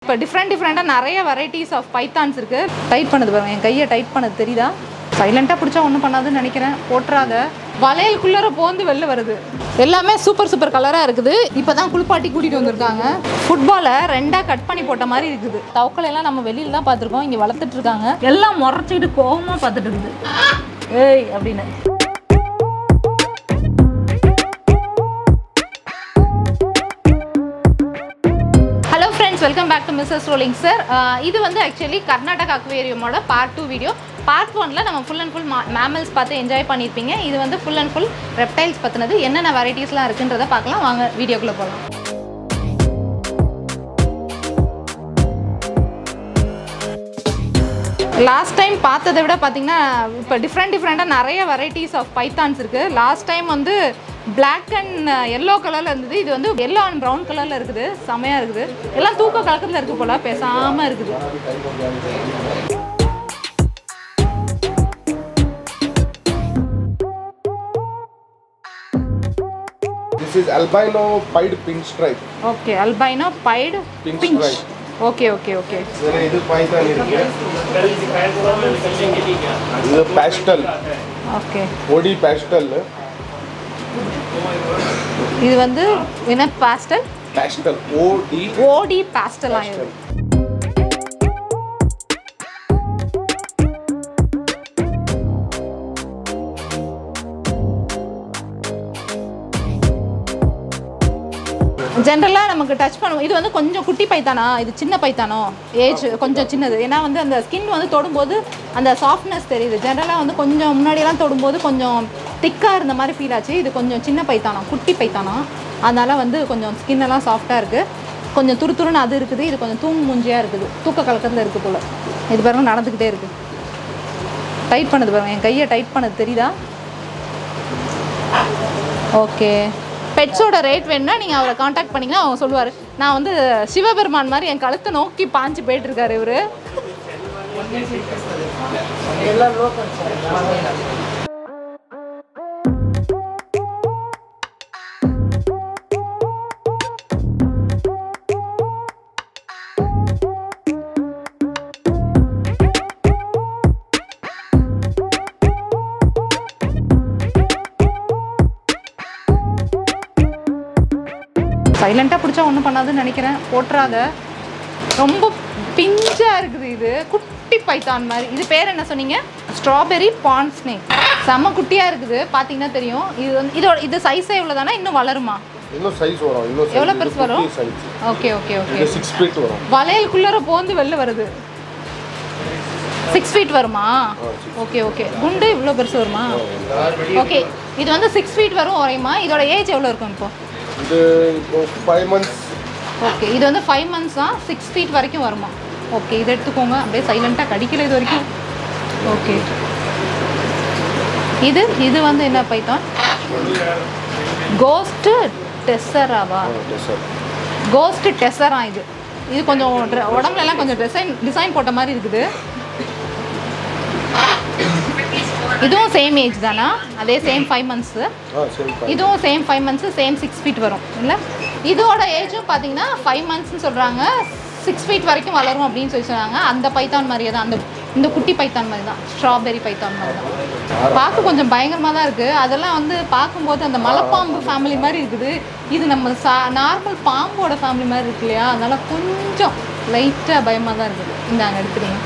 இப்போ டிஃப்ரெண்ட் டிஃப்ரெண்ட்டாக நிறைய வெரைட்டிஸ் ஆஃப் பைத்தான்ஸ் இருக்குது டைட் பண்ணது பாருங்க என் கையை டைட் பண்ணது தெரியுதா சைலண்ட்டாக பிடிச்சா ஒன்றும் பண்ணாதுன்னு நினைக்கிறேன் போட்டுறாத வளையலுக்குள்ளே போந்து வெளில வருது எல்லாமே சூப்பர் சூப்பர் கலராக இருக்குது இப்போ தான் குளிப்பாட்டி கூட்டிகிட்டு வந்திருக்காங்க ஃபுட்பாலை ரெண்டாக கட் பண்ணி போட்ட மாதிரி இருக்குது தவக்கலை எல்லாம் நம்ம வெளியில தான் பார்த்துருக்கோம் இங்கே வளர்த்துட்டு இருக்காங்க எல்லாம் முறைச்சிக்கிட்டு கோவமாக பார்த்துட்டு இருக்குது ஏய் அப்படின்னு hello friends welcome back to mrs rolling sir இது வந்து ஆக்சுவலி கர்நாடகா அக்வேரியமோட பார்ட் டூ வீடியோ பார்ட் ஒனில் நம்ம ஃபுல் அண்ட் ஃபுல் மேமல்ஸ் பார்த்து என்ஜாய் பண்ணியிருப்பீங்க இது வந்து ஃபுல் அண்ட் ஃபுல் ரெப்டைல்ஸ் பற்றினது என்னென்ன வெரைட்டிஸ்லாம் இருக்குன்றதை பார்க்கலாம் வாங்க வீடியோக்குள்ளே போகலாம் லாஸ்ட் டைம் பார்த்ததை விட பார்த்தீங்கன்னா இப்போ டிஃப்ரெண்ட் டிஃப்ரெண்ட்டாக நிறைய வெரைட்டிஸ் ஆஃப் பைத்தான்ஸ் இருக்குது லாஸ்ட் டைம் வந்து Black அண்ட் எல்லோ கலரில் இருந்தது இது வந்து எல்லோ அண்ட் ப்ரௌன் கலரில் இருக்குது செமையாக இருக்குது எல்லாம் தூக்க கலக்கத்தில் இருக்குது போல் பேசாமல் இருக்குது This is albino pied pinstripe. Okay albino pied Pink pinch stripe. Okay okay okay இதுல இது பைத்தான் இருக்கு இது பேஸ்டல் ஓகே ஒடி பேஸ்டல் இது வந்து என்ன பாஸ்டல் பேஸ்டல் ஓடி ஓடி பாஸ்டல் ஆயிடும் ஜென்ரலாக நமக்கு டச் பண்ணுவோம் இது வந்து கொஞ்சம் குட்டி பைத்தானா இது சின்ன பைத்தானோ ஏஜ் கொஞ்சம் சின்னது ஏன்னா வந்து அந்த ஸ்கின் வந்து தொடும்போது அந்த சாஃப்ட்னஸ் தெரியுது ஜென்ரலாக வந்து கொஞ்சம் முன்னாடியெல்லாம் தொடும்போது கொஞ்சம் திக்காக இருந்த மாதிரி ஃபீல் ஆச்சு இது கொஞ்சம் சின்ன பைத்தானம் குட்டி பைத்தானம் அதனால் வந்து கொஞ்சம் ஸ்கின் எல்லாம் சாஃப்டாக இருக்குது கொஞ்சம் துருதுருன்னு அது இருக்குது இது கொஞ்சம் தூங்கு மூஞ்சியாக இருக்குது தூக்க கலக்கத்தில் இருக்குது போல் இது பாருங்க நடந்துக்கிட்டே இருக்குது டைட் பண்ணது பாருங்க என் கையை டைட் பண்ணது தெரியுதா ஓகே பெட்ஸோட ரேட் வேணும்னா நீங்கள் அவரை காண்டாக்ட் பண்ணிங்கன்னா அவங்க சொல்லுவார் நான் வந்து சிவபெருமான் மாதிரி என் கழுத்தை நோக்கி பாஞ்சு போயிட்டு இருக்காரு இவர் சைலண்ட்டாக பிடிச்சா ஒன்றும் பண்ணாதுன்னு நினைக்கிறேன் போட்டுறாத ரொம்ப பிஞ்சாக இருக்குது இது குட்டி பைத்தான் மாதிரி இது பேர் என்ன சொன்னீங்க ஸ்ட்ராபெரி பான் ஸ்னேக் செம்ம குட்டியாக இருக்குது பார்த்தீங்கன்னா தெரியும் இது வந்து இதோட இது சைஸே இவ்வளோதானா இன்னும் வளருமா இன்னும் சைஸ் வரும் இன்னும் எவ்வளோ பெருசு வரும் சைஸ் ஓகே ஓகே ஓகே இது சிக்ஸ் ஃபீட் வரும் வளையலுக்குள்ளே போந்து வெளில வருது சிக்ஸ் ஃபீட் வருமா ஓகே ஓகே குண்டு இவ்வளோ பெருசு வருமா ஓகே இது வந்து சிக்ஸ் ஃபீட் வரும் உரையுமா இதோட ஏஜ் எவ்வளோ இருக்கும் இப்போ இது இப்போ ஃபைவ் மந்த்ஸ் ஓகே இது வந்து ஃபைவ் மந்த்ஸ் தான் சிக்ஸ் ஃபீட் வரைக்கும் வருமா ஓகே இது எடுத்துக்கோங்க அப்படியே சைலண்ட்டாக கடிக்கல இது வரைக்கும் ஓகே இது இது வந்து என்ன பைத்தான் கோஸ்ட்டு டெஸ்ஸராவா கோஸ்ட் டெஸ்ஸரா இது இது கொஞ்சம் dre- உடம்புல எல்லாம் கொஞ்சம் டிசைன் டிசைன் போட்ட மாதிரி இருக்குது இதுவும் சேம் ஏஜ் தானா அதே சேம் ஃபைவ் மந்த்ஸு ஆ சரி இதுவும் same five months same six feet வரும் இல்லை இதோட ஏஜும் பார்த்தீங்கன்னா ஃபைவ் மந்த்ஸ்னு சொல்கிறாங்க சிக்ஸ் ஃபீட் வரைக்கும் வளரும் அப்படின்னு சொல்லி சொன்னாங்க அந்த பைத்தான் மாதிரியே தான் அந்த இந்த குட்டி பைத்தான் மாதிரி தான் ஸ்ட்ராபெரி பைத்தான் மாதிரி தான் பார்க்க கொஞ்சம் பயங்கரமாக தான் இருக்குது அதெல்லாம் வந்து பார்க்கும்போது அந்த மலைப்பாம்பு ஃபேமிலி மாதிரி இருக்குது இது நம்ம சா நார்மல் பாம்போட ஃபேமிலி மாதிரி இருக்கு இல்லையா அதனால கொஞ்சம் லைட்டாக பயமாக தான் இருக்குது இந்தாங்க எடுத்துறீங்க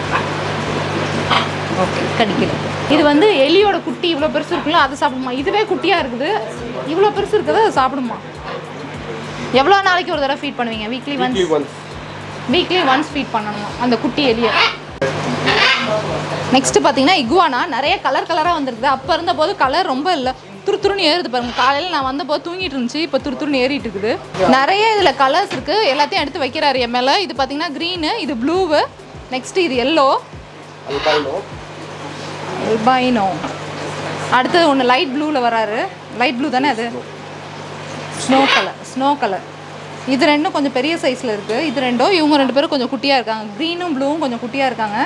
ஓகே கடிக்கல இது வந்து எலியோட குட்டி இவ்வளோ பெருசு இருக்குல்ல அதை சாப்பிடுமா இதுவே குட்டியாக இருக்குது இவ்வளோ பெருசு இருக்குது அதை சாப்பிடுமா எவ்வளோ நாளைக்கு ஒரு தடவை ஃபீட் பண்ணுவீங்க weekly once weekly once weekly once feed பண்ணணுமா அந்த குட்டி எலியை நெக்ஸ்ட் பார்த்தீங்கன்னா இகுவானா நிறைய கலர் கலராக வந்திருக்குது அப்போ இருந்தபோது கலர் ரொம்ப இல்லை துரு துருன்னு ஏறுது பாருங்க காலையில் நான் வந்தபோது தூங்கிட்டு இருந்துச்சு இப்போ துரு துருன்னு ஏறிட்டு இருக்குது நிறைய இதில் கலர்ஸ் இருக்குது எல்லாத்தையும் எடுத்து வைக்கிறாரு என் மேலே இது பார்த்தீங்கன்னா க்ரீனு இது ப்ளூவு நெக்ஸ்ட் இது எல்லோ albino அல்பைனோ அடுத்தது ஒன்று லைட் ப்ளூவில் வராரு லைட் ப்ளூ தானே அது ஸ்னோ கலர் ஸ்னோ கலர் இது ரெண்டும் கொஞ்சம் பெரிய சைஸில் இருக்குது இது ரெண்டும் இவங்க ரெண்டு பேரும் கொஞ்சம் குட்டியாக இருக்காங்க க்ரீனும் ப்ளூவும் கொஞ்சம் குட்டியாக இருக்காங்க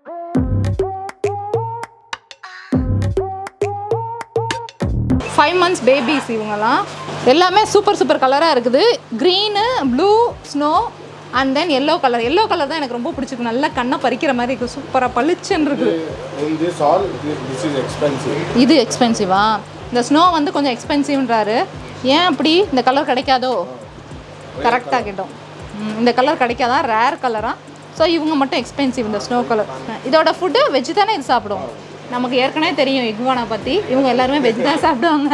ஃபைவ் மந்த்ஸ் பேபிஸ் இவங்கெல்லாம் எல்லாமே சூப்பர் சூப்பர் கலராக இருக்குது green blue snow and then yellow colour yellow colour தான் எனக்கு ரொம்ப பிடிச்சிருக்கு நல்லா கண்ணை பறிக்கிற மாதிரி இருக்குது சூப்பராக பளிச்சுன்னு இருக்குது In this all, this, this is expensive. இது எக்ஸ்பென்சிவா இந்த ஸ்னோ வந்து கொஞ்சம் எக்ஸ்பென்சிவ்ன்றாரு ஏன் அப்படி இந்த கலர் கிடைக்காதோ கரெக்டாக கேட்டோம் ம், இந்த கலர் கிடைக்காதா ரேர் கலராக ஸோ இவங்க மட்டும் எக்ஸ்பென்சிவ் இந்த ஸ்னோ கலர் இதோட ஃபுட்டு வெஜ் தானே இது சாப்பிடும் நமக்கு ஏற்கனவே தெரியும் இக்வானா பற்றி இவங்க எல்லாருமே வெஜ் தான் சாப்பிடுவாங்க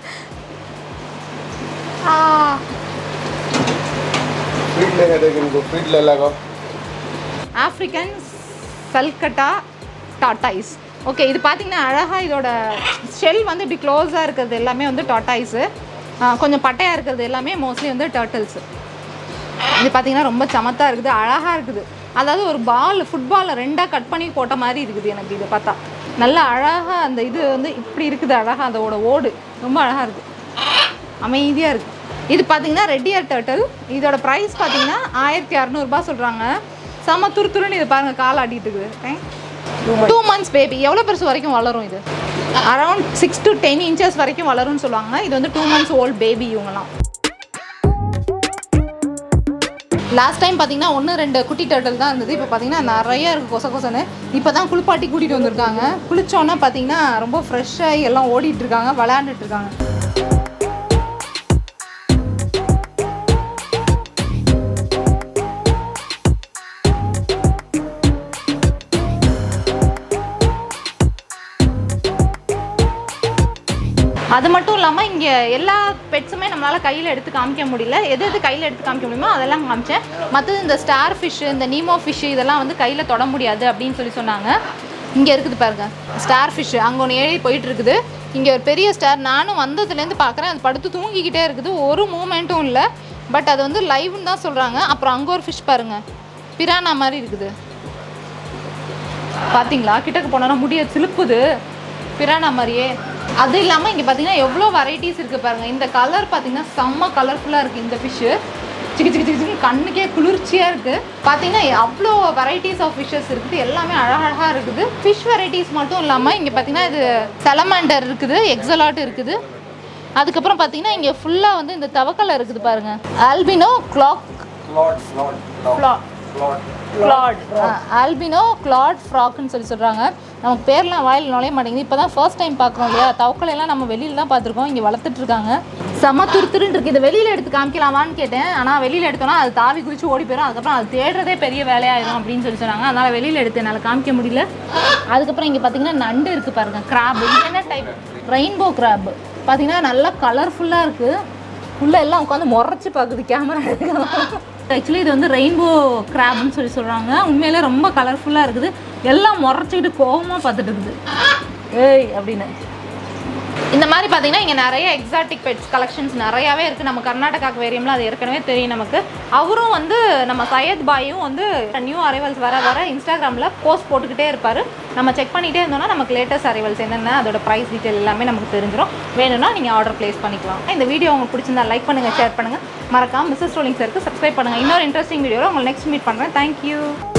ஆ Feed लेगा देख इनको feed ले लगा. ஆஃப்ரிக்கன் சல்கட்டா டாட்டாய்ஸ் ஓகே இது பார்த்தீங்கன்னா அழகாக இதோட ஷெல் வந்து இப்படி க்ளோஸாக இருக்கிறது எல்லாமே வந்து டாட்டாய்ஸு கொஞ்சம் பட்டையாக இருக்கிறது எல்லாமே மோஸ்ட்லி வந்து டர்ட்டில்ஸு இது பார்த்தீங்கன்னா ரொம்ப சமத்தாக இருக்குது அழகாக இருக்குது அதாவது ஒரு பால் ஃபுட்பாலை ரெண்டாக கட் பண்ணி போட்ட மாதிரி இருக்குது எனக்கு இதை பார்த்தா நல்லா அழகாக அந்த இது வந்து இப்படி இருக்குது அழகாக அதோட ஓடு ரொம்ப அழகாக இருக்குது அமைதியாக இருக்குது இது பார்த்தீங்கன்னா ரெட்டியர் டர்ட்டில் இதோட ப்ரைஸ் பார்த்தீங்கன்னா ஆயிரத்தி அறநூறுபா சொல்கிறாங்க செம துரு துருன்னு இது பாருங்கள் கால் ஆட்டிட்டு இருக்குது டூ மந்த்ஸ் பேபி எவ்வளோ பெருசு வரைக்கும் வளரும் இது around six to ten inches வரைக்கும் வளரும்னு சொல்லுவாங்க இது வந்து டூ மந்த்ஸ் ஓல்ட் பேபி இவங்கலாம் லாஸ்ட் டைம் பார்த்தீங்கன்னா ஒன்று ரெண்டு குட்டி டர்ட்டில் தான் இருந்தது இப்போ பார்த்தீங்கன்னா நிறைய இருக்குது கொச கொசன்னு இப்போ தான் குளிப்பாட்டி கூட்டிகிட்டு வந்திருக்காங்க குளிச்சோன்னா பார்த்தீங்கன்னா ரொம்ப ஃப்ரெஷ்ஷாகி எல்லாம் ஓடிட்டு இருக்காங்க விளையாண்டுட்டு இருக்காங்க அது மட்டும் இல்லாமல் இங்கே எல்லா பெட்ஸுமே நம்மளால் கையில் எடுத்து காமிக்க முடியல எது எது கையில் எடுத்து காமிக்க முடியுமோ அதெல்லாம் காமிச்சேன் மற்றது இந்த ஸ்டார் ஃபிஷ்ஷு இந்த நீமோ ஃபிஷ்ஷு இதெல்லாம் வந்து கையில் தொட முடியாது அப்படின்னு சொல்லி சொன்னாங்க இங்கே இருக்குது பாருங்க ஸ்டார் ஃபிஷ்ஷு அங்கே ஒன்று ஏறி போயிட்டு இருக்குது இங்கே ஒரு பெரிய ஸ்டார் நானும் வந்ததுலேருந்து பார்க்குறேன் அது படுத்து தூங்கிக்கிட்டே இருக்குது ஒரு மூமெண்ட்டும் இல்லை பட் அது வந்து லைவ்னு தான் சொல்கிறாங்க அப்புறம் அங்கே ஒரு ஃபிஷ் பாருங்கள் பிரானா மாதிரி இருக்குது பாத்தீங்களா கிட்டக்க போனோன்னா முடிய சிலுப்புது பிரானா மாதிரியே அது இல்லாமல் இங்கே பார்த்தீங்கன்னா எவ்வளோ வெரைட்டிஸ் இருக்குது பாருங்கள் இந்த கலர் பார்த்தீங்கன்னா செம்ம கலர்ஃபுல்லாக இருக்குது இந்த ஃபிஷ்ஷு சிக்கு சிக்கு சிக்கு சிக்கு கண்ணுக்கே குளிர்ச்சியாக இருக்குது பார்த்தீங்கன்னா அவ்வளோ வெரைட்டிஸ் ஆஃப் ஃபிஷ்ஷஸ் இருக்குது எல்லாமே அழகழகாக இருக்குது ஃபிஷ் வெரைட்டிஸ் மட்டும் இல்லாமல் இங்கே பார்த்தீங்கன்னா இது செலமாண்டர் இருக்குது எக்ஸலாட் இருக்குது அதுக்கப்புறம் பார்த்தீங்கன்னா இங்கே ஃபுல்லாக வந்து இந்த தவக்கலை இருக்குது பாருங்கள் albino clawed Claude, Claude, Claude, Claude. Claude. Clawed albino clawed ஃப்ராக்னு சொல்லி சொல்கிறாங்க நமக்கு பேர்லாம் வாயில் நுழைய மாட்டேங்குது இப்போ தான் ஃபர்ஸ்ட் டைம் பார்க்குறோம் இல்லையா தவக்கலை எல்லாம் நம்ம வெளியில தான் பார்த்துருக்கோம் இங்கே வளர்த்துட்டு இருக்காங்க செம துருத்துருன்னு இருக்கு இதை வெளியில் எடுத்து காமிக்கலாமான்னு கேட்டேன் ஆனால் வெளியில் எடுத்தோன்னா அது தாவி குதிச்சு ஓடி போயிடும் அதுக்கப்புறம் அது தேடுறதே பெரிய வேலையாயிரும் அப்படின்னு சொல்லி சொன்னாங்க அதனால் வெளியில் எடுத்து என்னால் காமிக்க முடியல அதுக்கப்புறம் இங்கே பார்த்தீங்கன்னா நண்டு இருக்குது பாருங்க கிராப் இது என்ன டைப் ரெயின்போ கிராப் பார்த்தீங்கன்னா நல்லா கலர்ஃபுல்லாக இருக்குது உள்ள எல்லாம் உட்காந்து முறைச்சி பார்க்குது கேமரா எடுக்கலாம் ஆக்சுவலி இது வந்து ரெயின்போ கிராப்னு சொல்லி சொல்கிறாங்க உண்மையிலே ரொம்ப கலர்ஃபுல்லாக இருக்குது எல்லாம் முறைச்சிக்கிட்டு கோவமாக பார்த்துட்டு இருக்குது ஏய் அப்படின்னு இந்த மாதிரி பார்த்தீங்கன்னா இங்கே நிறைய எக்ஸாட்டிக் பெட்ஸ் கலெக்ஷன்ஸ் நிறையாவே இருக்குது நம்ம கர்நாடகா வேரியம்ல அது ஏற்கனவே தெரியும் நமக்கு அவரும் வந்து நம்ம சையத் பாயும் வந்து நியூ அரைவல்ஸ் வர வர இன்ஸ்டாகிராமில் போஸ்ட் போட்டுக்கிட்டே இருப்பார் நம்ம செக் பண்ணிகிட்டே இருந்தோம்னா நமக்கு லேட்டஸ்ட் அரைவல்ஸ் என்னென்ன அதோட ப்ரைஸ் டீட்டெயில் எல்லாமே நமக்கு தெரிஞ்சிடும் வேணும்னா நீங்கள் ஆர்டர் ப்ளேஸ் பண்ணிக்கலாம் இந்த வீடியோ உங்களுக்கு பிடிச்சிருந்தா லைக் பண்ணுங்கள் ஷேர் பண்ணுங்கள் மறக்காம மிஸ்ஸஸ் ரோலிங் சருக்கு சப்ஸ்கிரைப் பண்ணுங்கள் இன்னொரு இன்ட்ரெஸ்டிங் வீடியோவில் உங்களை நெக்ஸ்ட் மீட் பண்ணுறேன் தேங்க்யூ